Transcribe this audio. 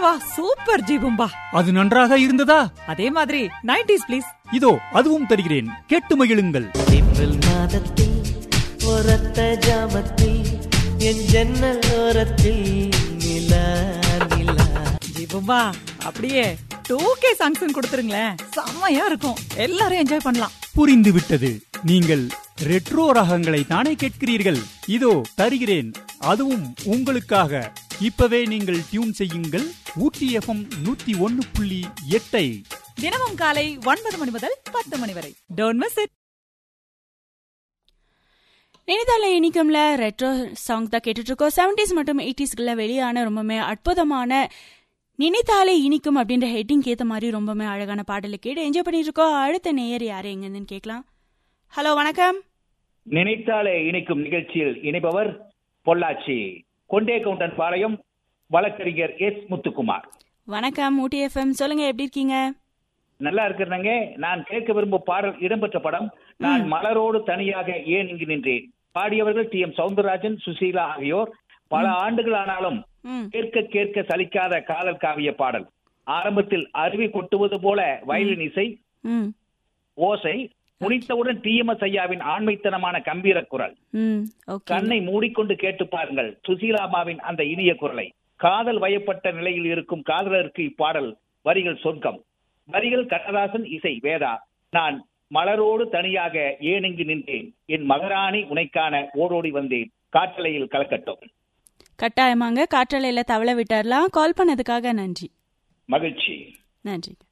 வா சூப்பர் ஜீபும்பா அது நன்றாக இருந்ததா அதே மாதிரி நைன்டிஸ் ப்ளீஸ் இதோ அதுவும் தருகிறேன் கேட்டு மகிழுங்கள் ஏப்ரல் மாதத்தில் ஒரத்த ஜாமத்தில் என் ஜன்னல் ஓரத்தில் நிலா நிலா ஜீபும்பா அப்படியே டூ கே சாங்ஸ் கொடுத்துருங்களேன் செம்மையா இருக்கும் எல்லாரும் என்ஜாய் பண்ணலாம் புரிந்து விட்டது நீங்கள் ரெட்ரோ ரகங்களை தானே கேட்கிறீர்கள் இதோ தருகிறேன் அதுவும் உங்களுக்காக இப்பவே நீங்கள் டியூன் செய்யுங்கள் ஊட்டி எஃப்எம் நூத்தி ஒன்னு புள்ளி எட்டை தினமும் காலை ஒன்பது மணி முதல் பத்து மணி வரை டோன்ட் மிஸ் இட் நினைத்தால இனிக்கும்ல ரெட்ரோ சாங் தான் கேட்டுட்டு இருக்கோம் செவன்டிஸ் மற்றும் எயிட்டிஸ்குள்ள வெளியான ரொம்பவுமே அற்புதமான நினைத்தாலே இனிக்கும் அப்படின்ற ஹெட்டிங் ஏத்த மாதிரி ரொம்பவுமே அழகான பாடலை கேட்டு என்ஜாய் பண்ணிட்டு இருக்கோம் அடுத்த நேயர் யாரு எங்கன்னு கேட்கலாம் ஹலோ வணக்கம் நினைத்தாலே இணைக்கும் நிகழ்ச்சியில் இணைப்பவர் பொள்ளாச்சி கொண்டே கவுண்டன் பாளையம் வழக்கறிஞர் எஸ் முத்துக்குமார் வணக்கம் ஊட்டி எஃப்எம் சொல்லுங்க எப்படி இருக்கீங்க நல்லா இருக்கிறனங்க நான் கேட்க விரும்பும் பாடல் இடம்பெற்ற படம் நான் மலரோடு தனியாக ஏன் இங்கு நின்றேன் பாடியவர்கள் டி எம் சவுந்தரராஜன் சுசீலா ஆகியோர் பல ஆண்டுகள் ஆனாலும் ம் கேட்க கேட்க சலிக்காத காதல் காவிய பாடல் ஆரம்பத்தில் அருவி கொட்டுவது போல வயலின் இசை ம் ஓசை முடித்தவுடன் டி எம் எஸ் ஐயாவின் ஆண்மைத்தனமான கம்பீர குரல் ம் ஓகே கண்ணை மூடிக்கொண்டு கேட்டு பாருங்கள் சுசீலாமாவின் அந்த இனிய குரலை காதல் வயப்பட்ட நிலையில் இருக்கும் காதலருக்கு இப்பாடல் வரிகள் சொர்க்கம் வரிகள் கண்ணதாசன் இசை வேதா நான் மலரோடு தனியாக ஏன் இங்கு நின்றேன் என் மகராணி உனைக்கான ஓடோடி வந்தேன் காற்றலையில் கலக்கட்டும் கட்டாயமாங்க காற்றலையில தவள விட்டார்லாம் கால் பண்ணதுக்காக நன்றி மகிழ்ச்சி நன்றி